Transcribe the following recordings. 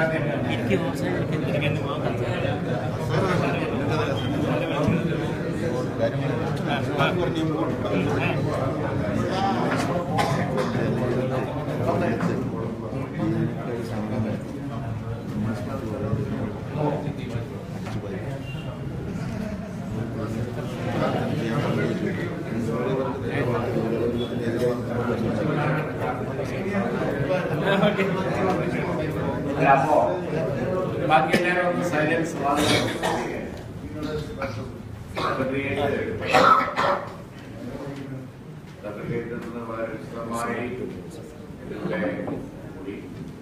അല്ല അപ്പോ ബാക്കി എല്ലാവരും ഒന്ന് സൈലൻസ് വളരെ വിശദമായി ഇതിലൂടെ കൂടി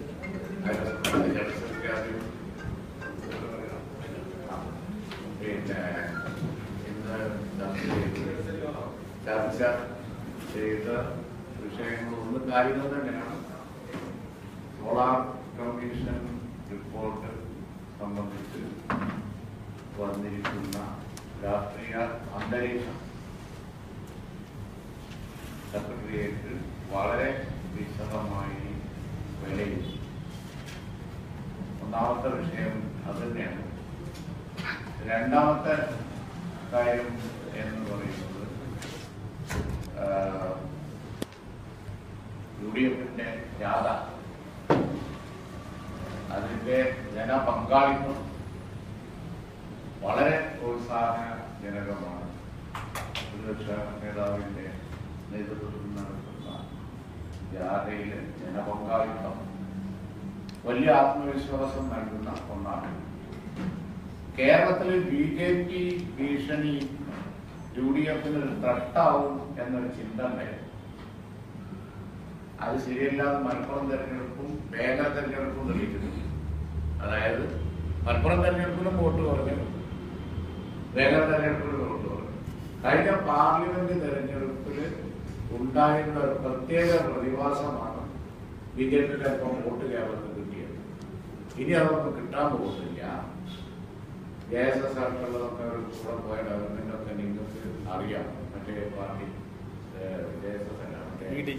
പിന്നെ ഇന്ന് ചർച്ച ചെയ്ത വിഷയങ്ങൾ ഒന്ന് കാര്യങ്ങൾ തന്നെയാണ് സോളാർ കമ്മീഷൻ റിപ്പോർട്ട് സംബന്ധിച്ച് വന്നിരിക്കുന്ന രാഷ്ട്രീയ അന്തരീക്ഷം സെക്രട്ടേറിയറ്റ് വളരെ വിശദമായി വിലയിരുത്തി ഒന്നാമത്തെ വിഷയം അത് തന്നെയാണ് രണ്ടാമത്തെ കാര്യം എന്ന് പറയുന്നത് യു ഡി എഫിന്റെ ജാഥ അതിന്റെ ജനപങ്കാളിത്തം വളരെ പ്രോത്സാഹനജനകമാണ് പ്രതിപക്ഷ നേതാവിന്റെ നേതൃത്വത്തിൽ നടത്തുന്ന ജാഥയിലെ ജനപങ്കാളിത്തം വലിയ ആത്മവിശ്വാസം നൽകുന്ന ഒന്നാണ് കേരളത്തിൽ ബി ജെ പി ഭീഷണി യു ഡി എഫിന് ഒരു തട്ടാവും എന്നൊരു ചിന്ത ഉണ്ടായിരുന്നു അത് ശരിയല്ലാതെ മലപ്പുറം തെരഞ്ഞെടുപ്പും വേഗ തെരഞ്ഞെടുപ്പും തെളിയിക്കുന്നു അതായത് മലപ്പുറം തെരഞ്ഞെടുപ്പിലും വോട്ട് കുറഞ്ഞു വേഗ തെരഞ്ഞെടുപ്പിലും വോട്ട് കുറഞ്ഞു കഴിഞ്ഞ പാർലമെന്റ് തെരഞ്ഞെടുപ്പിൽ ഉണ്ടായിരുന്ന ഒരു പ്രത്യേക പ്രതിഭാസമാണ് ബി ജെ പിക്ക് അല്പം വോട്ട് കേരളത്തിൽ കിട്ടിയത് ഇനി അതൊന്നും കിട്ടാൻ പോകുന്നില്ല ജെ എസ് എസ് ആയിട്ടുള്ളതൊക്കെ ഒരു കൂടെ പോയ ഗവൺമെന്റ് ഒക്കെ നിങ്ങൾക്ക് അറിയാം മറ്റേ പാർട്ടി ജെ എസ് എസ് അല്ല മറ്റേ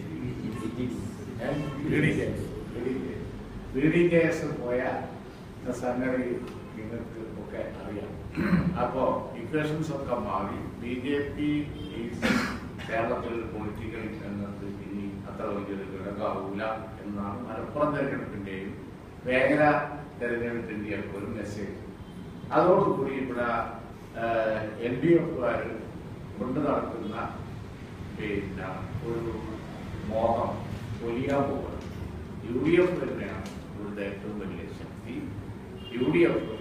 ബി ഡി കെ എസ് പോയ സംഗതി നിങ്ങൾക്ക് ഒക്കെ അറിയാം അപ്പോ ഇക്വേഷൻസ് ഒക്കെ മാറി ബി ജെ പി കേരളത്തിൽ പൊളിറ്റിക്കൽ രംഗത്ത് ഇനി അത്ര വലിയൊരു ഘടകമാവൂല എന്നാണ് മലപ്പുറം തെരഞ്ഞെടുപ്പിന്റെയും വേങ്ങര തെരഞ്ഞെടുപ്പിന്റെയും ഒരു മെസ്സേജ് അതോടുകൂടി ഇവിടെ എൽ ഡി എഫുകാർ കൊണ്ടു നടക്കുന്ന പിന്നെ ഒരു മോഹം ഒലിയാൻ പോകുന്നത് യു ഡി എഫ് തന്നെയാണ് ഇവിടുത്തെ ഏറ്റവും വലിയ ശക്തി യു ഡി എഫ്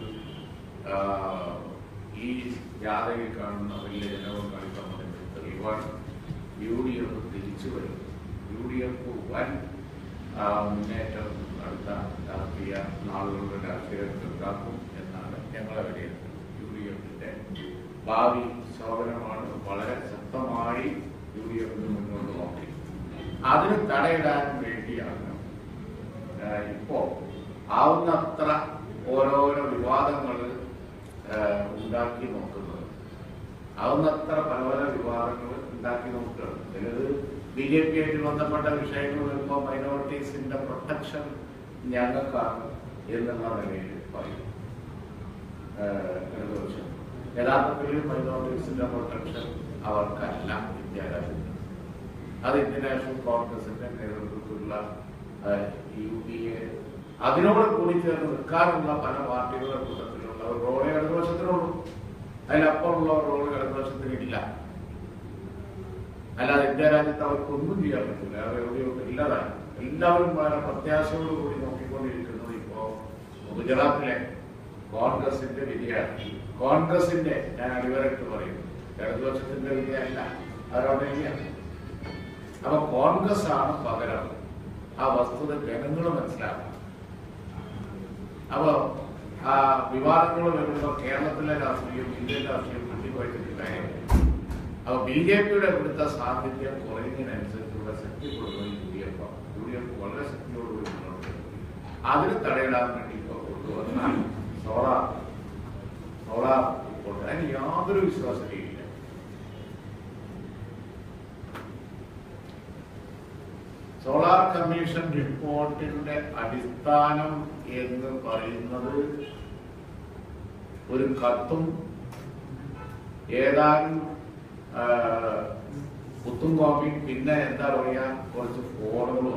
ഈ ജാഥയിൽ കാണുന്ന വലിയ ജനപങ്കാളിത്തം അതിന്റെ തെളിവാണ് യു ഡി എഫ് തിരിച്ചു വരും യു ഡി എഫ് വൻ ആ, മുന്നേറ്റം അടുത്ത രാഷ്ട്രീയ നാളുകളുടെ രാഷ്ട്രീയത്തിൽ ഉണ്ടാക്കും എന്നാണ് ഞങ്ങളെ വിലയിരുത്തൽ യു ഡി എഫിന്റെ ഭാവി ശോഭനമാണ് വളരെ ശക്തമായി യു ഡി എഫിന് മുന്നോട്ട് നോക്കി അതിന് തടയിടാൻ വേണ്ടിയാണ് ആ, ഇപ്പോ ആവുന്നത്ര ഓരോരോ വിവാദങ്ങൾ ഉണ്ടാക്കി നോക്കുന്നത് ആവുന്നത്ര പല പല വിവാദങ്ങൾ ഉണ്ടാക്കി നോക്കുകയാണ് ചിലത് ബി ജെ പി ആയിട്ട് ബന്ധപ്പെട്ട വിഷയങ്ങൾ വരുമ്പോൾ മൈനോറിറ്റീസിന്റെ പ്രൊട്ടക്ഷൻ ഞങ്ങൾക്കാണ് എന്നുള്ള നിലയിൽ പറയും ഏഹ് ഇടതുപക്ഷം യഥാർത്ഥത്തിൽ മൈനോറിറ്റീസിന്റെ പ്രൊട്ടക്ഷൻ അവർക്കല്ല ഇന്ത്യ രാജ്യത്ത് അത് ഇന്ത്യൻ നാഷണൽ കോൺഗ്രസിന്റെ നേതൃത്വത്തിലുള്ള യു ഡി എ അതിനോട് കൂടി ചേർന്ന് നിൽക്കാനുള്ള പല പാർട്ടികളുടെ കൂട്ടത്തിലുള്ള ഒരു റോള് ഇടതുപക്ഷത്തിനുള്ളൂ അതിലപ്പുറമുള്ള റോള് ഇടതുപക്ഷത്തിന് ഇല്ല അല്ലാതെ ഇന്ത്യ രാജ്യത്ത് അവർക്കൊന്നും ചെയ്യാൻ പറ്റില്ല അവർ എവിടെയൊക്കെ ഇല്ലതായി എല്ലാവരും വളരെ പ്രത്യാശയോട് കൂടി നോക്കിക്കൊണ്ടിരിക്കുന്നത് ഇപ്പോ ഗുജറാത്തിലെ കോൺഗ്രസിന്റെ വിജയമാണ് കോൺഗ്രസിന്റെ ഞാൻ അടിവരട്ട് പറയുന്നു ഇടതുപക്ഷത്തിന്റെ വിജയമല്ല അവരവിടെ ഇല്ല അപ്പൊ കോൺഗ്രസ് ആണ് പകരം ആ വസ്തുത ജനങ്ങൾ മനസ്സിലാക്കണം അപ്പൊ ആ വിവാദങ്ങൾ വരുമ്പോൾ കേരളത്തിലെ രാഷ്ട്രീയം ഇന്ത്യൻ രാഷ്ട്രീയം മുന്നിപ്പോയിട്ടില്ലായിരുന്നു അപ്പൊ ബി ജെ പിയുടെ ഇവിടുത്തെ സാന്നിധ്യം കുറയുന്നതിനനുസരിച്ചുള്ള ശക്തി കൊടുക്കുന്നത് U D F U D F വളരെ ശക്തിയോടുകൂടി മുന്നോട്ട് പോകും. അതിന് തടയിടാൻ വേണ്ടി ഇപ്പൊ കൊണ്ടുവന്ന സോളാർ സോളാർ റിപ്പോർട്ട് അതിന് യാതൊരു വിശ്വാസതയില്ല സോളാർ കമ്മീഷൻ റിപ്പോർട്ടിന്റെ അടിസ്ഥാനം എന്ന് പറയുന്നത് ഒരു കത്തും ഏതാനും ആ, കുത്തും കോപ്പിയും പിന്നെ എന്താ പറയാ കുറച്ച് ഫോണുകളോ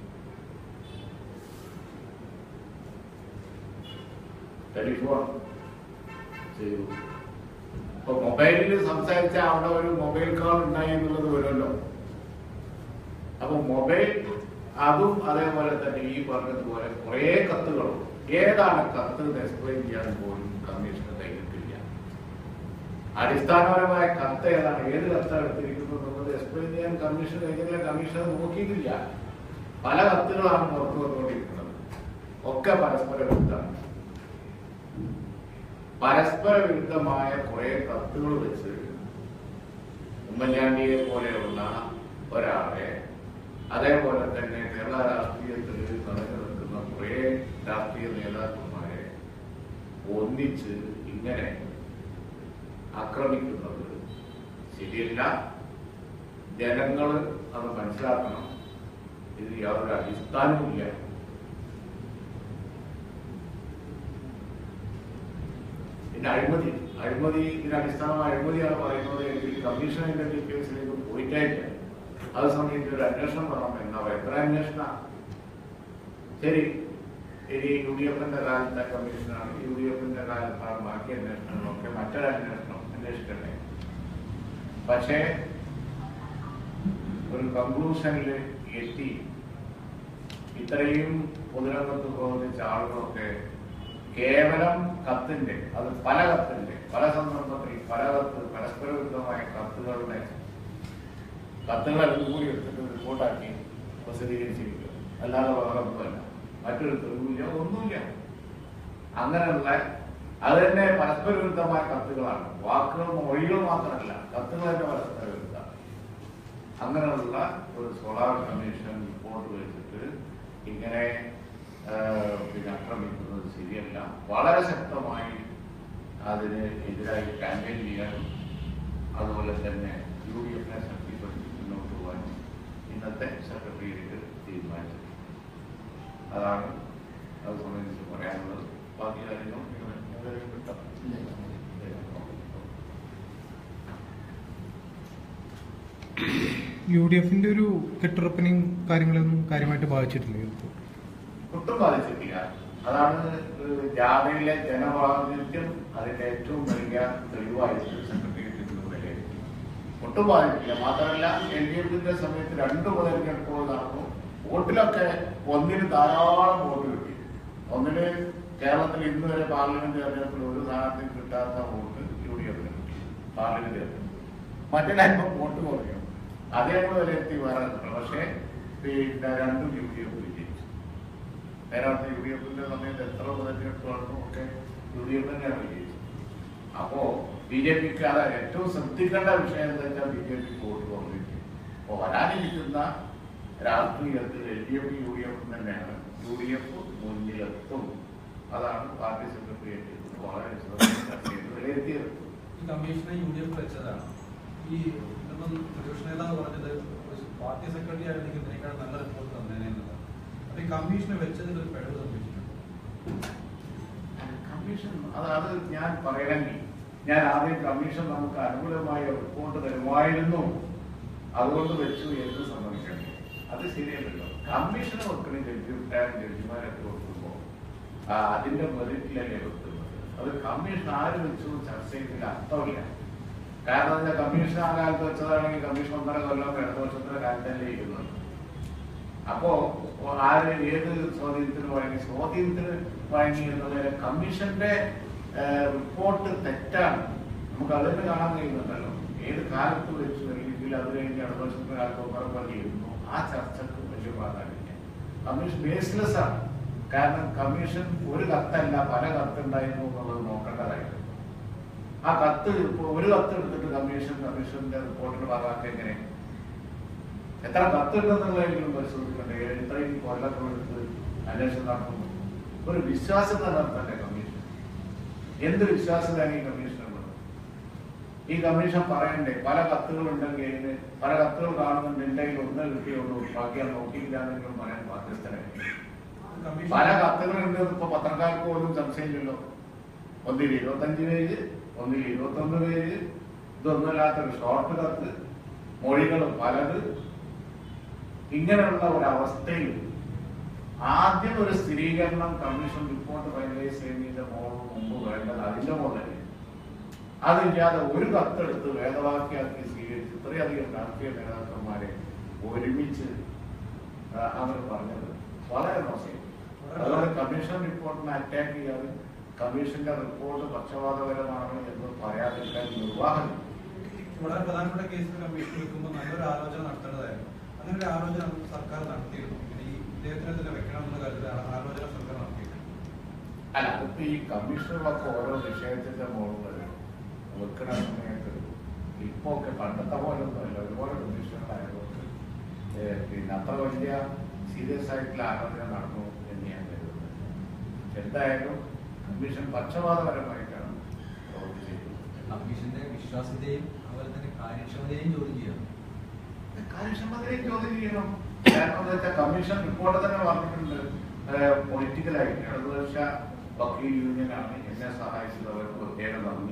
ടെലിഫോൺ ചെയ്തു ഇപ്പൊ മൊബൈലിൽ സംസാരിച്ച അവിടെ ഒരു മൊബൈൽ കോൾ ഉണ്ടായി എന്നുള്ളത് വരുമല്ലോ അപ്പൊ മൊബൈൽ അതും അതേപോലെ തന്നെ ഈ പറഞ്ഞതുപോലെ കുറെ കത്തുകളും ഏതാണ് കത്ത് എന്ന് എക്സ്പ്ലെയിൻ ചെയ്യാൻ പോലും കമ്മീഷന് കഴിഞ്ഞിട്ടില്ല അടിസ്ഥാനപരമായ കത്ത് ഏതാണ് ഏത് കത്താണ് എടുത്തിരിക്കുന്നത് എന്നുള്ളത് എക്സ്പ്ലെയിൻ ചെയ്യാൻ കമ്മീഷൻ കഴിഞ്ഞില്ല കമ്മീഷൻ അത് നോക്കിയിട്ടില്ല പല കത്തുകളാണ് പുറത്തു വന്നുകൊണ്ടിരിക്കുന്നത് ഒക്കെ പരസ്പര വിരുദ്ധമാണ് പരസ്പര വിരുദ്ധമായ കുറെ കത്തുകൾ വെച്ച് ഉമ്മൻചാണ്ടിയെ പോലെയുള്ള ഒരാളെ അതേപോലെ തന്നെ കേരള രാഷ്ട്രീയത്തിൽ നിറഞ്ഞു നിൽക്കുന്ന കുറെ രാഷ്ട്രീയ നേതാക്കന്മാരെ ഒന്നിച്ച് ഇങ്ങനെ ആക്രമിക്കുന്നത് ശരിയല്ല ജനങ്ങൾ അത് മനസ്സിലാക്കണം ഇത് യാതൊരു അടിസ്ഥാനവുമില്ല പിന്നെ അഴിമതി അഴിമതി ഇതിന് അടിസ്ഥാനമായ അഴിമതിയാണ് പറയുന്നത് എങ്കിൽ കമ്മീഷൻ അതിന്റെ ഡീറ്റെയിൽസിലേക്ക് പോയിട്ടില്ല അത് സംബന്ധിച്ച് ഒരു അന്വേഷണം വേണം എന്നാ എത്ര അന്വേഷണ ശരി ഇനി യു ഡി എഫിന്റെ കാലത്തെ കമ്മീഷനാണ് യു ഡി എഫിന്റെ കാലത്താണ് ബാക്കി അന്വേഷണങ്ങളൊക്കെ മറ്റൊരു അന്വേഷണം അന്വേഷിക്കട്ടെ പക്ഷേ ഒരു കൺക്ലൂഷനിൽ എത്തി ഇത്രയും പൊതുരംഗത്ത് പ്രവർത്തിച്ച ആളുകളൊക്കെ കേവലം കത്തിന്റെ അത് പല കത്തിന്റെ പല സന്ദർഭത്തിൽ പല കത്ത് പരസ്പര വിരുദ്ധമായ കത്തുകളുടെ കത്തുകളെല്ലാം കൂടി എടുത്തിട്ട് റിപ്പോർട്ടാക്കി പ്രസിദ്ധീകരിച്ചിരിക്കുക അല്ലാതെ വേറെ ഒന്നുമല്ല മറ്റൊരു തെളിവില്ല ഒന്നുമില്ല അങ്ങനെയുള്ള അത് തന്നെ പരസ്പര വിരുദ്ധമായ കത്തുകളാണ് വാക്കുകൾ മൊഴികൾ മാത്രമല്ല കത്തുകൾ തന്നെ പരസ്പര വിരുദ്ധമാണ് അങ്ങനെയുള്ള ഒരു സോളാർ കമ്മീഷൻ റിപ്പോർട്ട് വെച്ചിട്ട് ഇങ്ങനെ ആ, പിന്നെ ആക്രമിക്കുന്നത് ശരിയല്ല വളരെ ശക്തമായി അതിന് എതിരായി ക്യാമ്പയിൻ ചെയ്യാനും അതുപോലെ തന്നെ യു ഡി എഫിനെ ശക്തിപ്പെടുത്തി മുന്നോട്ട് പോകാനും ഇന്നത്തെ സെക്രട്ടേറിയറ്റ് തീരുമാനിച്ചത് അതാണ് അത് സംബന്ധിച്ച് പറയാനുള്ളത് ബാക്കി കാര്യങ്ങൾ നിങ്ങൾ എന്തെങ്കിലും കിട്ടാം യു ഡി എഫിന്റെ ഒരു കെട്ടുറപ്പിനെയും കാര്യങ്ങളൊന്നും കാര്യമായിട്ട് ബാധിച്ചിട്ടില്ല ഈ report. ഒട്ടും ബാധിച്ചിട്ടില്ല അതാണ് ഏഹ് ജാഥയിലെ ജനപ്രാതിനിധ്യം അതിന്റെ ഏറ്റവും വലിയ തെളിവായിട്ട് സെക്രട്ടേറിയറ്റിൽ വിലയിരുത്തി ഒട്ടും ബാധിക്കില്ല മാത്രമല്ല എൽ ഡി എഫിന്റെ സമയത്ത് രണ്ടു മുതലെടുപ്പോൾ നടന്നു വോട്ടിലൊക്കെ ഒന്നിന് ധാരാളം വോട്ട് കിട്ടി ഒന്നിന് കേരളത്തിൽ ഇന്ന് വരെ പാർലമെന്റ് തെരഞ്ഞെടുപ്പിൽ ഒരു സ്ഥാനാർത്ഥിക്ക് കിട്ടാത്ത വോട്ട് യു ഡി എഫിന് കിട്ടി പാർലമെന്റ് തെരഞ്ഞെടുപ്പിൽ മറ്റൊരാൾക്കും വോട്ട് കുറഞ്ഞു അതേ വിലയിരുത്തി വേറെ കിട്ടണം പക്ഷേ പിന്നെ രണ്ടും യു ഡി എഫ് വിജയിച്ചു നേരത്തെ യു ഡി എഫിന്റെ സമയത്ത് എത്ര തെരഞ്ഞെടുപ്പാണെന്നും ഒക്കെ യു ഡി എഫ് തന്നെയാണ് വിജയിച്ചത് അപ്പോ ബി ജെ പിക്ക് അത് ഏറ്റവും ശ്രദ്ധിക്കേണ്ട വിഷയം എന്താ വെച്ചാൽ ബി ജെ പിക്ക് വോട്ട് കുറഞ്ഞിരിക്കും അപ്പൊ വരാനിരിക്കുന്ന രാഷ്ട്രീയത്തിൽ L D F U D F തന്നെയാണ് യു ഡി എഫ് മുന്നിലെത്തും അതാണ് പാർട്ടി സെക്രട്ടേറിയറ്റ് വളരെ വിശദമായി ചർച്ച ചെയ്ത് വിലയിരുത്തിയത് ഈ കമ്മീഷനെ യു ഡി എഫ് വെച്ചതാണ് ഈ ഇപ്പം പ്രതിപക്ഷ നേതാവ് പറഞ്ഞത് ഒരു പാർട്ടി സെക്രട്ടറി ആയിരുന്നെങ്കിൽ ഇതിനേക്കാൾ നല്ല റിപ്പോർട്ട് തന്നേനെ എന്നുള്ളത് അപ്പൊ ഈ കമ്മീഷനെ വെച്ചതിൽ ഒരു പിഴവ് സംഭവിച്ചിട്ടുണ്ട് കമ്മീഷൻ അത് അത് ഞാൻ പറയണമെങ്കിൽ ഞാൻ ആദ്യം കമ്മീഷൻ നമുക്ക് അനുകൂലമായ റിപ്പോർട്ട് തരുമായിരുന്നു അതുകൊണ്ട് വെച്ചു എന്ന് സമ്മതിക്കണം അത് ശരിയല്ലല്ലോ കമ്മീഷൻ വെക്കുന്ന ജഡ്ജിമാരും ജഡ്ജിമാരൊക്കെ വെക്കുമ്പോൾ ആ, അതിന്റെ മെറിറ്റിലല്ലേ വെക്കുന്നത് അത് കമ്മീഷൻ ആര് വെച്ചു ചർച്ച ചെയ്തതിൽ അർത്ഥമില്ല കാരണം എന്താ കമ്മീഷൻ ആ കാലത്ത് വെച്ചതാണെങ്കിൽ കമ്മീഷൻ ഒന്നര കൊല്ലം രണ്ട് വർഷത്തിന്റെ കാലത്തല്ലേ ഇരുന്നത് അപ്പോ ആര് ഏത് സ്വാധീനത്തിന് വഴങ്ങി സ്വാധീനത്തിന് വഴങ്ങി എന്നതിന് കമ്മീഷന്റെ ഏഹ്, റിപ്പോർട്ട് തെറ്റാണ് നമുക്ക് അതിന് കാണാൻ കഴിയുന്നുണ്ടല്ലോ ഏത് കാലത്ത് വെച്ച് അല്ലെങ്കിൽ അത് കഴിഞ്ഞ് അടുത്ത വർഷത്തെ കാലത്ത് പറഞ്ഞിരുന്നു ആ ചർച്ചക്ക് വലിയ പ്രാധാന്യമില്ല കമ്മീഷൻ ബേസ്ലെസ് ആണ് കാരണം കമ്മീഷൻ ഒരു കത്തല്ല പല കത്തുണ്ടായിരുന്നു എന്നുള്ളത് നോക്കേണ്ടതായിരുന്നു ആ കത്ത് ഇപ്പൊ ഒരു കത്ത് എടുത്തിട്ട് കമ്മീഷൻ കമ്മീഷന്റെ റിപ്പോർട്ടിന്റെ ഭാഗമാക്കി എങ്ങനെ എത്ര കത്തുണ്ടെന്നുള്ളതെങ്കിലും പരിശോധിക്കണ്ടേ ഇത്രയും കൊല്ലങ്ങളെടുത്ത് അന്വേഷണം നടത്തുന്നു ഒരു വിശ്വാസം നിലനിർത്തണ്ടേ കമ്മീഷൻ എന്ത് വിശ്വാസമാണ് ഈ കമ്മീഷനുള്ളത് ഈ കമ്മീഷൻ പറയണ്ടേ പല കത്തുകൾ ഉണ്ടെങ്കിൽ ഇതിന് പല കത്തുകൾ കാണുന്നുണ്ട് എൻ്റെ കയ്യിൽ ഒന്ന് കിട്ടിയുള്ളൂ ബാക്കി അത് നോക്കിയില്ല എന്നെങ്കിലും പറയാൻ ബാധ്യസ്ഥരായി കമ്മീഷൻ പല കത്തുകളുണ്ട് ഇപ്പൊ പത്രക്കാർക്ക് പോലും സംശയമില്ലല്ലോ ഒന്നിൽ ഇരുപത്തഞ്ച് പേജ് ഒന്നിൽ ഇരുപത്തൊന്ന് പേജ് ഇതൊന്നുമില്ലാത്തൊരു ഷോർട്ട് കത്ത് മൊഴികൾ പലത് ഇങ്ങനെയുള്ള ഒരു അവസ്ഥയിൽ ആദ്യം ഒരു സ്ഥിരീകരണം കമ്മീഷൻ റിപ്പോർട്ട് ഫൈനലൈസ് ചെയ്യുന്നതിന്റെ മോൾ മുമ്പ് വേണ്ടത് അതിന്റെ മുകളിൽ അതില്ലാതെ ഒരു കത്തെടുത്ത് വേദവാക്യാക്കി സ്വീകരിച്ച് ഇത്രയധികം രാഷ്ട്രീയ നേതാക്കന്മാരെ ഒരുമിച്ച് ആ, അവർ പറഞ്ഞത് വളരെ മോശം അതുകൊണ്ട് കമ്മീഷൻ റിപ്പോർട്ടിനെ അറ്റാക്ക് ചെയ്യാതെ കമ്മീഷന്റെ റിപ്പോർട്ട് പക്ഷപാതപരമാണ് എന്ന് പറയാതിരിക്കാൻ നിർവാഹം വളരെ പ്രധാനപ്പെട്ട കേസിൽ കമ്മീഷൻ വെക്കുമ്പോൾ നല്ലൊരു ആലോചന നടത്തേണ്ടതായിരുന്നു അങ്ങനെ ഒരു ആലോചന സർക്കാർ നടത്തിയിരുന്നു ഇങ്ങനെ ഈ ഇദ്ദേഹത്തിനെ തന്നെ വെക്കണം എന്നുള്ള കാര്യത്തിൽ ആ- ആലോചന സർക്കാർ നടത്തിയിട്ടുണ്ട് അല്ല അതിപ്പോ ഈ കമ്മീഷണറൊക്കെ ഓരോ വിഷയത്തിന്റെ മുകളിൽ വെക്കണ സമയത്ത് ഇപ്പൊ ഒക്കെ പണ്ടത്തെ പോലെ ഒന്നുമല്ല ഒരുപാട് കമ്മീഷണറായതുകൊണ്ട് ഏഹ്, പിന്നെ അത്ര വലിയ സീരിയസ് ആയിട്ടുള്ള ആലോചന നടന്നു എന്ന് ഞാൻ കരുതുന്നത് എന്തായാലും കമ്മീഷൻ പക്ഷപാതപരമായിട്ടാണ് പ്രവർത്തിച്ചിട്ടുള്ളത് കമ്മീഷന്റെ വിശ്വാസ്യതയും അതുപോലെ തന്നെ കാര്യക്ഷമതയും ചോദ്യം ചെയ്യണം കാര്യക്ഷമതയെ ചോദ്യം ചെയ്യണം കാരണം എന്താ വെച്ചാൽ കമ്മീഷൻ റിപ്പോർട്ട് തന്നെ പറഞ്ഞിട്ടുണ്ട് പൊളിറ്റിക്കലായിട്ട് ഇടതുപക്ഷ വക്കീൽ യൂണിയനാണ് എന്നെ സഹായിച്ചത് അവർക്ക് പ്രത്യേക നന്ദി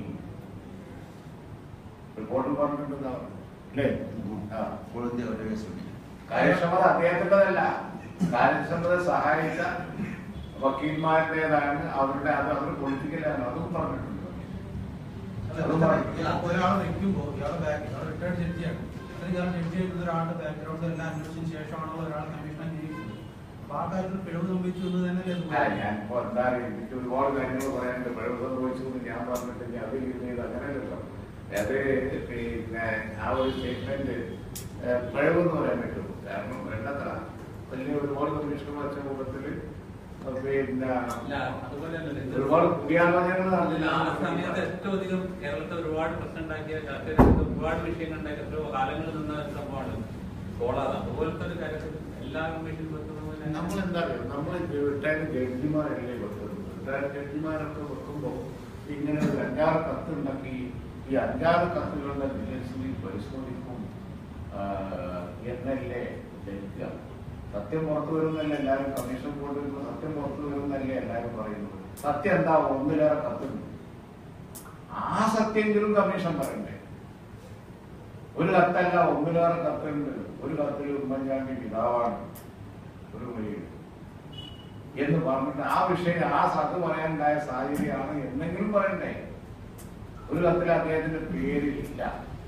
റിപ്പോർട്ടിൽ പറഞ്ഞിട്ടുണ്ട് അല്ലേ ആ. ഇപ്പോഴത്തെ അവരുടെ കേസുണ്ട് കാര്യക്ഷമത അദ്ദേഹത്തിൻ്റെതല്ല കാര്യക്ഷമത സഹായിച്ച വക്കീൽമാരുടേതാണ് അവരുടെ അത് അവർ പൊളിറ്റിക്കലാണ് അതും പറഞ്ഞിട്ടുണ്ട് അല്ല, അതും പറഞ്ഞിട്ടുണ്ട്. ഇയാൾ ഒരാളെ വെക്കുമ്പോൾ ഇയാളെ ബാക്ക് ഇയാൾ റിട്ടയർഡ് ജഡ്ജിയാണ് അത്രയും കാലം ജഡ്ജി ആയിട്ടുള്ള ഒരാളുടെ ബാക്ക്ഗ്രൗണ്ട് എല്ലാം അന്വേഷിച്ചതിന് ശേഷമാണല്ലോ ഒരാൾ കമ്മീഷനെ നിയമിക്കുന്നത് അപ്പൊ ആ കാര്യത്തിൽ പിഴവ് സംഭവിച്ചു എന്ന് തന്നെ അല്ല ഞാനിപ്പോ എന്താ അറിയാം, എനിക്ക് ഒരുപാട് കാര്യങ്ങൾ പറയാനുണ്ട് പിഴവ് സംഭവിച്ചു എന്ന് ഞാൻ പറഞ്ഞിട്ട് അത് ഇത് ചെയ്ത് അങ്ങനെയല്ലല്ലോ അത് പിന്നെ ആ ഒരു സ്റ്റേറ്റ്മെന്റ് പിഴവ് എന്ന് പറയാൻ പറ്റും കാരണം വേണ്ടത്ര വലിയ ഒരുപാട് കമ്മീഷണർ വെച്ച കൂട്ടത്തില് പിന്നെ അല്ല, അതുപോലെയല്ലല്ലോ ഇത്. ഒരുപാട് കൂടിയാലോചനകൾ അതിൽ ആ സമയത്ത് നടന്നില്ല ഏറ്റവും അധികം കേരളത്തെ ഒരുപാട് പ്രശ്നം ഉണ്ടാക്കിയ ചർച്ച ചെയ്ത ഒരുപാട് വിഷയങ്ങൾ ഉണ്ടാക്കിയ എത്രയോ കാലങ്ങളിൽ നിന്ന ഒരു സംഭവമാണ് കോളാത അതുപോലത്തെ ഒരു കാര്യത്തിൽ എല്ലാ കമ്മീഷനും വെക്കുന്ന പോലെ നമ്മൾ എന്താ പറയുക നമ്മൾ റിട്ടയർഡ് ജഡ്ജിമാരല്ലേ വെക്കുന്നത് റിട്ടയർഡ് ജഡ്ജിമാരൊക്കെ വെക്കുമ്പോൾ ഇങ്ങനെ ഒരു അഞ്ചാറ് കത്ത് ഉണ്ടാക്കി ഈ അഞ്ചാറ് കത്തുകളുടെ ഡീറ്റെയിൽസിൽ പരിശോധിക്കും ആ, എന്നല്ലേ ധരിക്കുക സത്യം പുറത്തു വരുന്നല്ല എല്ലാവരും കമ്മീഷൻ ബോർഡ് വരുമ്പോൾ സത്യം പുറത്തു വരുന്നല്ലേ എല്ലാവരും പറയുന്നത് സത്യം എന്താ ഒന്നിലേറെ കത്തുണ്ട് ആ സത്യമെങ്കിലും കമ്മീഷൻ പറയണ്ടേ ഒരു കത്തല്ല ഒന്നിലേറെ കത്തുണ്ട് ഒരു കത്തിൽ ഉമ്മൻചാണ്ടി പിതാവാണ് ഒരു വഴിയിൽ എന്ന് പറഞ്ഞിട്ട് ആ വിഷയം ആ സത് പറയാനുണ്ടായ സാഹചര്യമാണ് എന്നെങ്കിലും പറയണ്ടേ ഒരു കത്തിൽ അദ്ദേഹത്തിന്റെ പേരില്ല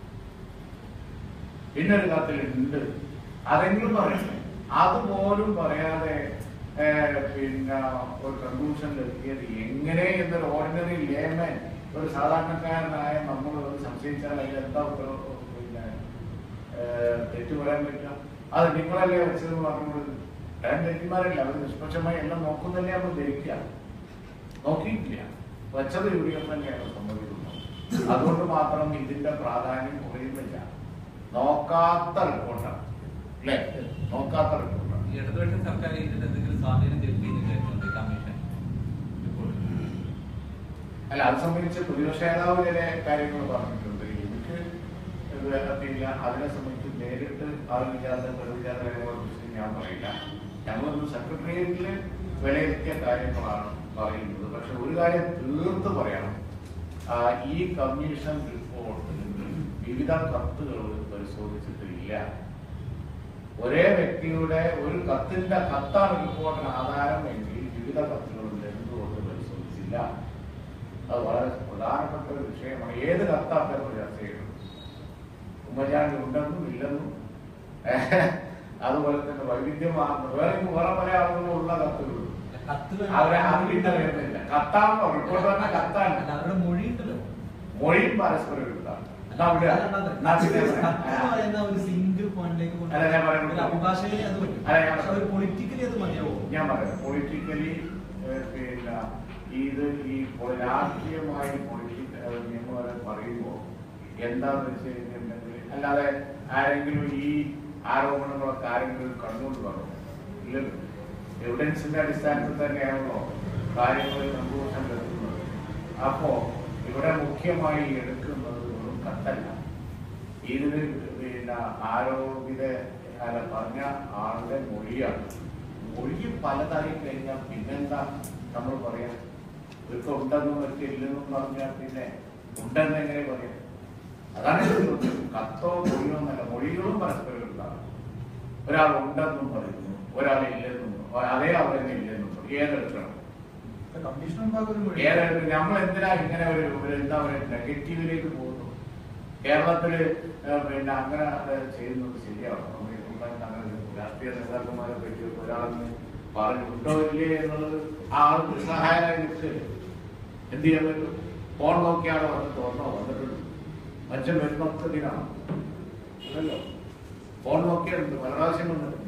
പിന്നെ ഒരു കത്തിലുണ്ട് അതെങ്കിലും പറയണ്ടേ അതുപോലും പറയാതെ ഏഹ്, പിന്നെ ഒരു കൺക്ലൂഷനിൽ എത്തിയത് എങ്ങനെ എന്നൊരു ഓർഡിനറി ലേമൻ ഒരു സാധാരണക്കാരനായ നമ്മൾ ഒന്ന് സംശയിച്ചാൽ അതിൽ എന്താ ഉത്തരവ് പിന്നെ ഏഹ്, തെറ്റ് പറയാൻ പറ്റില്ല അത് നിങ്ങളല്ലേ വെച്ചതെന്ന് പറഞ്ഞത് ഞാൻ ജഡ്ജിമാരല്ല അവർ നിഷ്പക്ഷമായി എല്ലാം നോക്കുന്നില്ലേ നമ്മൾ ധരിക്കുക നോക്കിയിട്ടില്ല വെച്ചത് യു ഡി എഫ് തന്നെയാണ് സംഭവിക്കുന്നത് അതുകൊണ്ട് മാത്രം ഇതിന്റെ പ്രാധാന്യം കുറയുന്നില്ല നോക്കാത്ത റിപ്പോർട്ടാണ് അല്ലേ നോക്കാത്ത റിപ്പോർട്ടാണ് ഈ ഇടതുപക്ഷ സർക്കാർ ഇതിൽ എന്തെങ്കിലും സ്വാധീനം ചെലുത്തിയിട്ടുണ്ട് കമ്മീഷൻ ഇപ്പോൾ അല്ല അത് സംബന്ധിച്ച് പ്രതിപക്ഷ നേതാവ് ചില കാര്യങ്ങൾ പറഞ്ഞിട്ടുണ്ട് എനിക്ക് ഇത് പിന്നെ അതിനെ സംബന്ധിച്ച് നേരിട്ട് അറിവില്ലാത്ത പ്രതിവില്ലാത്ത കാര്യങ്ങളെ കുറിച്ച് ഞാൻ പറയില്ല ഞങ്ങളൊന്ന് സെക്രട്ടേറിയറ്റിൽ വിലയിരുത്തിയ കാര്യങ്ങളാണ് പറയുന്നത് പക്ഷെ ഒരു കാര്യം തീർത്ത് പറയണം ആ, ഈ കമ്മീഷൻ റിപ്പോർട്ട് വിവിധ കത്തുകൾ പരിശോധിച്ചിട്ടില്ല ഒരേ വ്യക്തിയുടെ ഒരു കത്തിന്റെ കത്താണ് റിപ്പോർട്ടിന് ആധാരം എങ്കിൽ വിവിധ കത്തുകളുണ്ട് എന്തുകൊണ്ട് പരിശോധിച്ചില്ല അത് വളരെ പ്രധാനപ്പെട്ട ഒരു വിഷയമാണ് ഏത് കത്താണ് നമ്മൾ ചർച്ച ചെയ്യുന്നത് ഉമ്മൻചാണ്ടി ഉണ്ടെന്നും ഇല്ലെന്നും അതുപോലെ തന്നെ വൈവിധ്യമാർന്ന വേറെ വേറെ പല ആളുകളും ഉള്ള കത്തുകളുണ്ട് കത്ത് അവരെ അറിവിട്ടറിയുന്നില്ല കത്താണോ റിപ്പോർട്ട് പറഞ്ഞ കത്താണ് അല്ല, അവരുടെ മൊഴി ഉണ്ടല്ലോ മൊഴിയും പരസ്പരം എടുത്താണ് എന്നാ അവിടെ എന്നാ പിന്നെ കത്ത് എന്ന് പറയുന്ന ഒരു സിംഗിൾ പോയിന്റിലേക്ക് അല്ല, ഞാൻ പറയുന്നത് ഒരു അഭിഭാഷകനെ അത് പറ്റും അല്ല, ഞാൻ പക്ഷെ ഒരു പൊളിറ്റിക്കലി അത് മതിയാവോ ഞാൻ പറയാം പൊളിറ്റിക്കലി പിന്നെ ഇത് ഈ പൊ- രാഷ്ട്രീയമായി പൊളിറ്റിക്കൽ നിയമപരം പറയുമ്പോൾ എന്താന്ന് വെച്ച് കഴിഞ്ഞിട്ടുണ്ടെങ്കിൽ അല്ലാതെ ആരെങ്കിലും ഈ ആരോപണങ്ങളൊക്കെ ആരെങ്കിലും കണ്ടുകൊണ്ട് പറഞ്ഞു ഇല്ലല്ലോ എവിഡൻസിന്റെ അടിസ്ഥാനത്തിൽ തന്നെയാണല്ലോ കാര്യങ്ങൾ കൺക്ലൂഷൻ എടുക്കുന്നത് അപ്പോ ഇവിടെ മുഖ്യമായി എടുക്കുന്നത് വെറും കത്തല്ല ഇതിന് പിന്നെ ആരോപിത അല്ല പറഞ്ഞ ആളുടെ മൊഴിയാണ് മൊഴി പലതായി കഴിഞ്ഞാൽ പിന്നെന്താ നമ്മൾ പറയാം ഇവർക്ക് ഉണ്ടെന്നും ഇവർക്ക് ഇല്ലെന്നും പറഞ്ഞാൽ പിന്നെ ഉണ്ടെന്ന് എങ്ങനെ പറയാം അതാണ് ഇതിന്റെ ഉദ്ദേശം. കത്തോ മൊഴിയോ എന്നല്ല മൊഴികളും പരസ്പരം ഉണ്ടാകും ഒരാൾ ഉണ്ടെന്നും പറയുന്നു ഒരാൾ ഇല്ലെന്നും അതേ അവർ തന്നെ ഇല്ലെന്നും പറയും. ഏതെടുക്കണം കമ്മീഷൻ മുമ്പാകെ ഒരു മൊഴി ഏതായാലും നമ്മൾ എന്തിനാ ഇങ്ങനെ ഒരു ഒരു എന്താ പറയുക നെഗറ്റീവിലേക്ക് പോകുന്നു കേരളത്തില് ഏഹ് പിന്നെ അങ്ങനെ അത് ചെയ്യുന്നത് ശരിയാവും നമ്മൾ ഈ മുമ്പ് അങ്ങനെ രാഷ്ട്രീയ നേതാക്കന്മാരെ പറ്റി ഒരാളെന്ന് പറഞ്ഞിട്ടുണ്ടോ ഇല്ലേ എന്നുള്ളത് ആ ആൾക്ക് സഹായമായി നിൽക്കില്ല എന്ത് ചെയ്യാൻ പറ്റും ഫോൺ നോക്കിയാണ് വന്ന് തുറന്നോ വന്നിട്ടുണ്ട് മനുഷ്യൻ വരുന്നൊക്കെ ഇതിനാണ് അല്ലല്ലോ ഫോൺ നോക്കിയുണ്ട് പല പ്രാവശ്യം വന്നിട്ടുണ്ട്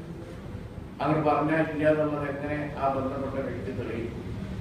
അങ്ങനെ പറഞ്ഞാൽ ഇല്ല എന്നുള്ളത് എങ്ങനെ ആ ബന്ധപ്പെട്ട വ്യക്തി തെളിയിക്കും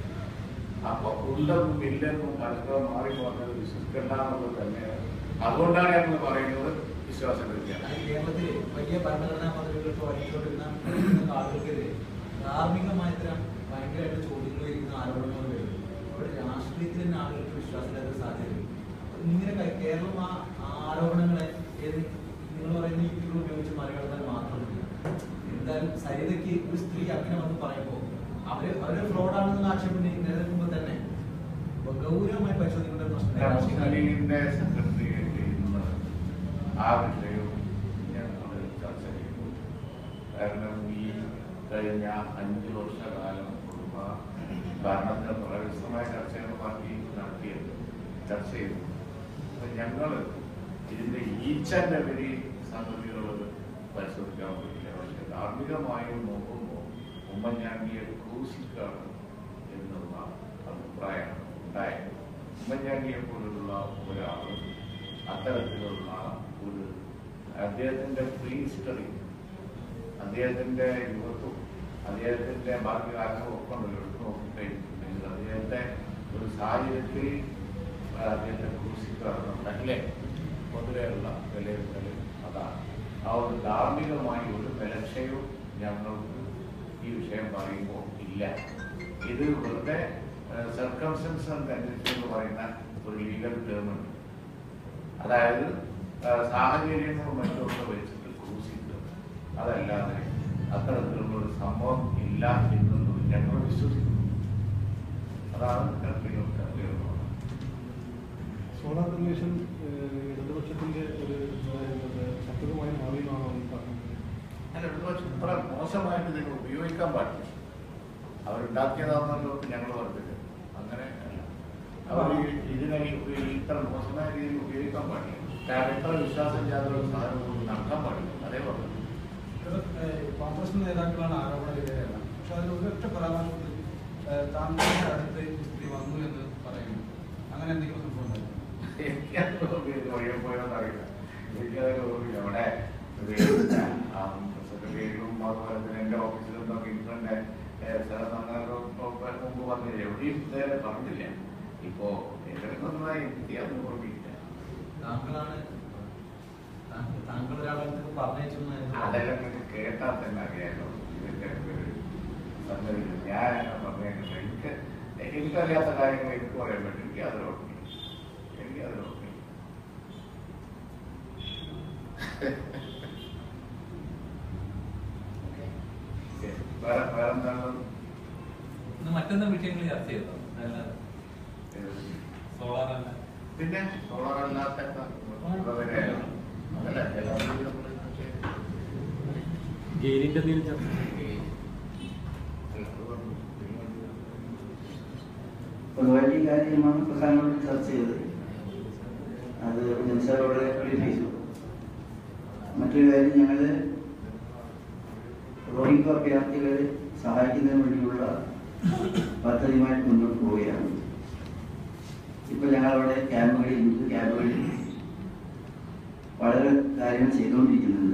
അപ്പൊ ഉണ്ടെന്നും ഇല്ലെന്നും പരസ്പരം മാറി പോകുന്നത് വിശ്വസിക്കണ്ട എന്നുള്ളത് തന്നെയാണ് അതുകൊണ്ടാണ് ഞങ്ങൾ പറയുന്നത് വിശ്വാസം വ്യത്യാസം അത് കേരളത്തില് വലിയ ഭരണഘടനാ പദവികൾക്ക് വലിച്ചുകൊണ്ടിരുന്ന ആളുകൾക്കെതിരെ ധാർമ്മികമായ തരം ഭയങ്കരമായിട്ട് ചോദ്യങ്ങൾ വരുന്ന ആരോപണങ്ങൾ വരും അവിടെ രാഷ്ട്രീയത്തിൽ തന്നെ ആളുകൾക്ക് വിശ്വാസമില്ലാത്ത സാധ്യതയുണ്ട് അപ്പൊ ഇങ്ങനെ ക- കേരളം ആ ആരോപണങ്ങളെ ഏത് നിങ്ങൾ പറയുന്ന യുക്തികൾ ഉപയോഗിച്ച് മറികടന്നാൽ മാത്രമല്ല എന്തായാലും സരിതയ്ക്ക് ഒരു സ്ത്രീ അങ്ങനെ വന്ന് പറയുമ്പോൾ അവര് അവര് ഫ്രോഡാണെന്നുള്ള ആക്ഷേപം നിലനിൽക്കുമ്പോൾ തന്നെ അപ്പൊ ഗൗരവമായി പരിശോധിക്കേണ്ട ഒരു പ്രശ്നം രാഷ്ട്രീയ മുസ്ലിമിന്റെ സെക്രട്ടറിയേറ്റ് ഇന്ന് ആ വിഷയവും ഞങ്ങൾ ചർച്ച ചെയ്തു കാരണം ഈ കഴിഞ്ഞ അഞ്ച് വർഷകാലം കുടുംബ ഭരണത്തിന് പ്രവേശനമായ ചർച്ചയാണ് പാർട്ടി നടത്തിയത് ചർച്ച ചെയ്തു അപ്പൊ ഞങ്ങൾ ഇതിന്റെ ഈച്ച് ആൻഡ് എവരി സംഗതികൾ പരിശോധിക്കാൻ പറ്റില്ല പക്ഷെ ധാർമ്മികമായി നോക്കുമ്പോൾ ഉമ്മൻചാണ്ടിയെ ക്രൂശിക്കാണ് എന്നുള്ള അഭിപ്രായമാണ് ഉണ്ടായത് ഉമ്മൻചാണ്ടിയെ പോലുള്ള ഒരാൾ അത്തരത്തിലുള്ള ഒരു അദ്ദേഹത്തിന്റെ പ്രീ ഹിസ്റ്ററി അദ്ദേഹത്തിന്റെ യുവത്വം അദ്ദേഹത്തിന്റെ ബാക്കി കാലങ്ങളും ഒക്കെ ഉണ്ടല്ലോ എടുത്ത് നോക്കിക്കഴിഞ്ഞിട്ടുണ്ടെങ്കിൽ അദ്ദേഹത്തെ ഒരു സാഹചര്യത്തിൽ അദ്ദേഹത്തെ ക്രൂശിക്കാറുണ്ടല്ലേ പൊതുവെയുള്ള വിലയിരുത്തൽ അതാണ് ആ ഒരു ധാർമ്മികമായി ഒരു ബലക്ഷയവും ഞങ്ങൾക്ക് ഈ വിഷയം പറയുമ്പോൾ ഇല്ല ഇത് വെറുതെ സർക്കംസ്റ്റൻസ് അനുസരിച്ച് എന്ന് പറയുന്ന ഒരു ലീഗൽ ടേമുണ്ട് അതായത് ആ, സാഹചര്യങ്ങളും മറ്റൊക്കെ വെച്ചിട്ട് ക്രൂശിക്കുക അതല്ലാതെ അത്തരത്തിലുള്ള ഒരു സംഭവം ഇല്ല എന്നുള്ളത് ഞങ്ങൾ വിശ്വസിക്കുന്നു അതാണ് കർത്തികൾ കർത്തികൾ സോളാർ കമ്മീഷൻ ഏഹ്, ഇടതുപക്ഷത്തിന്റെ ഒരു ഏഹ്, ശത്രുവായി മാറിയെന്നാണോ ഈ പറഞ്ഞത് അല്ല ഇടതുപക്ഷം ഇത്ര മോശമായിട്ട് നിങ്ങൾ ഉപയോഗിക്കാൻ പാടില്ല അവരുണ്ടാക്കിയതാണെന്നല്ലോ ഞങ്ങൾ പറഞ്ഞില്ല അങ്ങനെ അല്ല അവർ ഇതിനെ ഈ ഇത്ര മോശമായ രീതിയിൽ ഉപയോഗിക്കാൻ പാടില്ല കാരണം ഇത്ര വിശ്വാസമില്ലാത്ത ഒരു സാധനം കൊണ്ട് നടക്കാൻ പാടില്ല അതേ പറഞ്ഞു ഇത്, ഏഹ്, കോൺഗ്രസ് നേതാക്കളാണ് ആരോപണ വിധേയല്ല പക്ഷെ അതിൽ ഒരൊറ്റ പരാമർശത്തിൽ ഏഹ്, താങ്കളുടെ അടുത്ത് ഈ സ്ത്രീ വന്നു എന്ന് പറയുന്നു അങ്ങനെ എന്തെങ്കിലും സംഭവം ഉണ്ടായോ? എനിക്കത് വഴിയെ പോയോന്ന് അറിയില്ല എനിക്കതൊരു ഓർമ്മയില്ല അവിടെ സെക്രട്ടറിയിലും അതുപോലെ തന്നെ എൻ്റെ ഓഫീസിലും ഒക്കെ ഇൻഫ്രണ്ട് മുമ്പ് പറഞ്ഞില്ല എവിടെയും ഇതുവരെ പറഞ്ഞില്ല ഇപ്പോ എൻ്റെ നന്നായി എനിക്കത് ഓർമ്മയില്ല താങ്കളാണ് താങ്കൾ- താങ്കൾ ഒരാളെ പറഞ്ഞയച്ചു അതെല്ലാം നിങ്ങൾക്ക് കേട്ടാൽ തന്നെ അറിയാലോ ഇതിന്റെ ഒരു സംഗതി ഞാൻ അങ്ങനെ പറഞ്ഞേക്കില്ല എനിക്ക് എനിക്കറിയാത്ത കാര്യങ്ങൾ എനിക്ക് പറയാൻ പറ്റും എനിക്ക് അത് ഓർമ്മ എനിക്ക് അത് ഓർമ്മ വേറെ വേറെന്താണ് ഇന്ന് മറ്റൊന്ന് വിഷയങ്ങൾ ചർച്ച ചെയ്തോ അല്ല സോളാർ അല്ല പിന്നെ സോളാർ അല്ലാത്ത അതല്ല എല്ലാവരും ജയിലിന്റെ എന്തെങ്കിലും ചർച്ച ഒരു വലിയ കാര്യമാണ് പ്രധാനമന്ത്രി ചർച്ച ചെയ്തത് അത് ജനസാറോട് ക്ലിയർ മറ്റൊരു കാര്യം ഞങ്ങൾ റോഹിംഗ്യ അഭയാർത്ഥികളെ സഹായിക്കുന്നതിന് വേണ്ടിയുള്ള പദ്ധതിയുമായിട്ട് മുന്നോട്ട് പോവുകയാണ് ഇപ്പൊ ഞങ്ങളവിടെ ക്യാമ്പുകളിൽ ഹിന്ദു ക്യാമ്പുകളിൽ വളരെ കാര്യങ്ങൾ ചെയ്തുകൊണ്ടിരിക്കുന്നുണ്ട്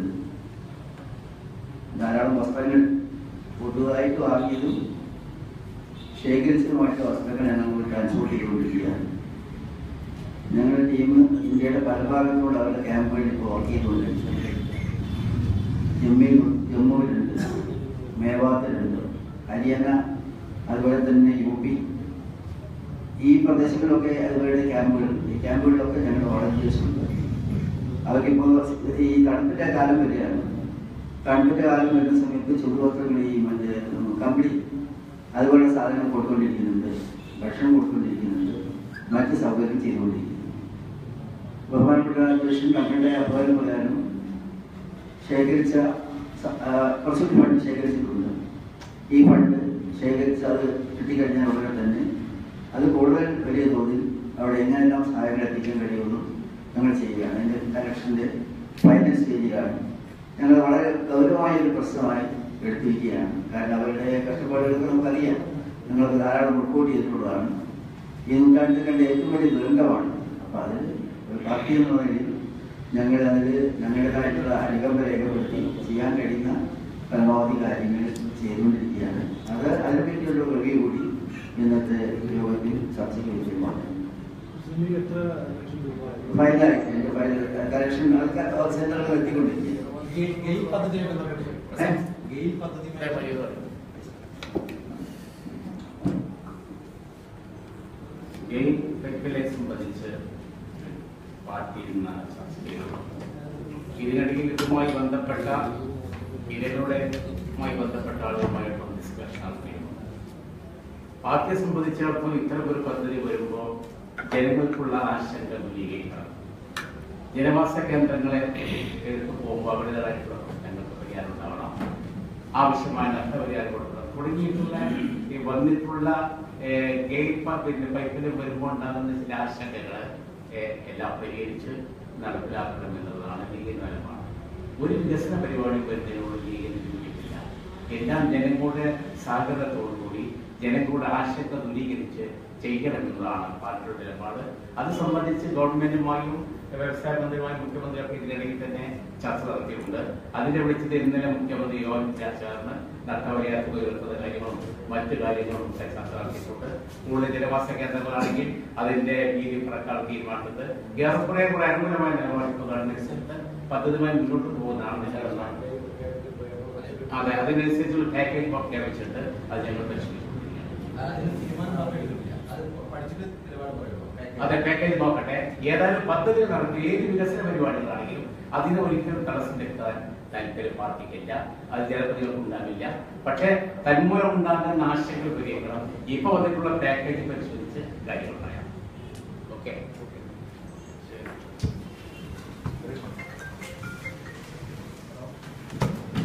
ധാരാളം വസ്ത്രങ്ങൾ പൊതുവായിട്ട് വാങ്ങിയതും ശേഖരിച്ചതുമായിട്ട് വസ്ത്രങ്ങൾ ഞങ്ങൾ ട്രാൻസ്പോർട്ട് ചെയ്തുകൊണ്ടിരിക്കുകയാണ് ഞങ്ങളുടെ ടീം ഇന്ത്യയുടെ പല ഭാഗങ്ങളിലുള്ള അവരുടെ ക്യാമ്പുകളിൽ ഇപ്പോൾ വർക്ക് ചെയ്തുകൊണ്ടിരിക്കുന്നത് ജമ്മിയിൽ ജമ്മുവിലുണ്ട് മേവാത്തിലുണ്ട് ഹരിയാന അതുപോലെ തന്നെ യു പി ഈ പ്രദേശങ്ങളിലൊക്കെ അതുപോലെ ക്യാമ്പുകളുണ്ട് ക്യാമ്പുകളിലൊക്കെ ഞങ്ങൾ വോളണ്ടിയേഴ്സ് ഉണ്ട് അവർക്കിപ്പോൾ ഈ തണുപ്പിൻ്റെ കാലം വരികയാണ് തണുപ്പിൻ്റെ കാലം വരുന്ന സമയത്ത് ചുടുപത്രങ്ങൾ ഈ മറ്റേ കമ്പിളി അതുപോലെ സാധനങ്ങൾ കൊടുത്തുകൊണ്ടിരിക്കുന്നുണ്ട് ഭക്ഷണം കൊടുത്തുകൊണ്ടിരിക്കുന്നുണ്ട് മറ്റ് സൗകര്യം ചെയ്തുകൊണ്ടിരിക്കുന്നു ബഹുമാനപ്പെട്ട അധ്യക്ഷൻ തങ്ങളുടെ അഭിപ്രായം പ്രകാരം ശേഖരിച്ച സ- ആ, കുറച്ചുകൂടി ഫണ്ട് ശേഖരിച്ചിട്ടുണ്ട് ഈ ഫണ്ട് ശേഖരിച്ച് അത് കിട്ടിക്കഴിഞ്ഞാൽ ഉടനെ തന്നെ അത് കൂടുതൽ വലിയ തോതിൽ അവിടെ എങ്ങനെല്ലാം സഹായങ്ങൾ എത്തിക്കാൻ കഴിയുമെന്നും ഞങ്ങൾ ചെയ്യുകയാണ് അതിൻ്റെ കലക്ഷൻ്റെ ഫൈനൽ സ്റ്റേജിലാണ് ഞങ്ങൾ വളരെ ഗൗരവമായ ഒരു പ്രശ്നമായി എടുത്തിരിക്കുകയാണ് കാരണം അവരുടെ കഷ്ടപ്പാടുകളൊക്കെ നമുക്കറിയാം നിങ്ങൾക്ക് ധാരാളം റിപ്പോർട്ട് ചെയ്തിട്ടുള്ളതാണ് ഈ നൂറ്റാണ്ടിൽ കണ്ട ഏറ്റവും വലിയ ദുരന്തമാണ് അപ്പോൾ അതിൽ ഒരു പാർട്ടി എന്ന നിലയിൽ ഞങ്ങൾ അതിൽ ഞങ്ങളുടേതായിട്ടുള്ള അനുകമ്പ രേഖപ്പെടുത്തി ചെയ്യാൻ കഴിയുന്ന പരമാവധി കാര്യങ്ങൾ ചെയ്തുകൊണ്ടിരിക്കുകയാണ് അത് അതിനെപ്പറ്റിയുള്ള റിവ്യൂ കൂടി ഇന്നത്തെ യോഗത്തിൽ ചർച്ചയ്ക്ക് വിഷയമാണ് ഫൈനലായിട്ട് എൻ്റെ ഫൈനൽ കലക്ഷൻ സെന്ററുകൾ എത്തിക്കൊണ്ടിരിക്കുക ഗെയിൽ- ഗെയിൽ പദ്ധതിയുമായി ബന്ധപ്പെട്ട് ഗെയിൽ പദ്ധതിയുമായി ബന്ധപ്പെട്ട് ഗെയിം വെക്കലെ സംബന്ധിച്ച് പാർട്ടി ഇന്ന് ചർച്ച ചെയ്തു ഇതിനിടയിൽ ഇതുമായി ബന്ധപ്പെട്ട ഇതിലൂടെയുമായി ബന്ധപ്പെട്ട ആളുകളുമായിട്ടുള്ള ഡിസ്കഷൻ നടത്തിയിരുന്നു പാർട്ടിയെ സംബന്ധിച്ചിടത്തോളം ഇത്തരം ഒരു പദ്ധതി വരുമ്പോൾ ജനങ്ങൾക്കുള്ള ആശങ്ക ദൂരീകരിക്കണം ജനവാസ കേന്ദ്രങ്ങളെ എടുത്തു പോകുമ്പോൾ അവരുടേതായിട്ടുള്ള പ്രശ്നങ്ങൾക്ക് പരിഹാരം ഉണ്ടാവണം ആവശ്യമായ നഷ്ടപരിഹാരം കൊടുക്കണം തുടങ്ങിയിട്ടുള്ള ഈ വന്നിട്ടുള്ള ഏഹ്, ഗെയിൽ പ- പിന്നെ പൈപ്പിൽ വരുമ്പോൾ ഉണ്ടാകുന്ന ചില ആശങ്കകൾ എല്ലാം പരിഹരിച്ച് നടപ്പിലാക്കണം എന്നുള്ളതാണ് ലീഗിന്റെ നിലപാട് ഒരു വികസന പരിപാടി വരുന്നതിനോട് ലീഗിന് യോജിപ്പില്ല എല്ലാം ജനങ്ങളുടെ സഹകരണത്തോടുകൂടി ജനങ്ങളുടെ ആശങ്ക ദൂരീകരിച്ച് ചെയ്യണമെന്നതാണ് പാർട്ടിയുടെ നിലപാട് അത് സംബന്ധിച്ച് ഗവൺമെന്റുമായും വ്യവസായ മന്ത്രിയുമായും മുഖ്യമന്ത്രിയൊക്കെ ഇതിനിടയിൽ തന്നെ ചർച്ച നടത്തിയിട്ടുണ്ട് അതിന്റെ വിളിച്ചത് ഇന്നലെ മുഖ്യമന്ത്രി യോഗം ചേർന്ന് നഷ്ടപരിഹാരത്തിൽ ഉയർത്തുന്ന കാര്യങ്ങളും മറ്റു കാര്യങ്ങളും ചർച്ച നടത്തിയിട്ടുണ്ട് കൂടുതൽ ജനവാസ കേന്ദ്രങ്ങളാണെങ്കിൽ അതിന്റെ വീതി പ്രക്കാർ തീരുമാനിച്ചത് ഏറെക്കുറെ കുറെ അനുകൂലമായ നിലപാടിക്കുന്നതനുസരിച്ച് പദ്ധതിയുമായി മുന്നോട്ട് പോകുന്നതാണ് നിലവിലാണ് അതെ അതിനനുസരിച്ചുള്ള പാക്കേജ് പ്രഖ്യാപിച്ചിട്ട് അത് ഞങ്ങൾ പരിശീലിച്ചുകൊണ്ടിരിക്കുകയാണ് അതിന് തീരുമാനം പറഞ്ഞിട്ടില്ല അത് പഠിച്ചിട്ട് നിലപാട് പറയുമോ അതെ പാക്കേജ് നോക്കട്ടെ ഏതായാലും പദ്ധതി നടത്തി ഏത് വികസന പരിപാടികളാണെങ്കിലും അതിന് ഒരിക്കലും തടസ്സം വരുത്താൻ താല്പര്യം പാർട്ടിക്കില്ല അത് ജനപ്രതികൾക്ക് ഉണ്ടാവില്ല പക്ഷേ തന്മൂലം ഉണ്ടാകുന്ന ആശയങ്ങൾ പരിഹരിക്കണം ഇപ്പൊ വന്നിട്ടുള്ള പാക്കേജ് പരിശോധിച്ച് കാര്യങ്ങൾ പറയാം ഓക്കെ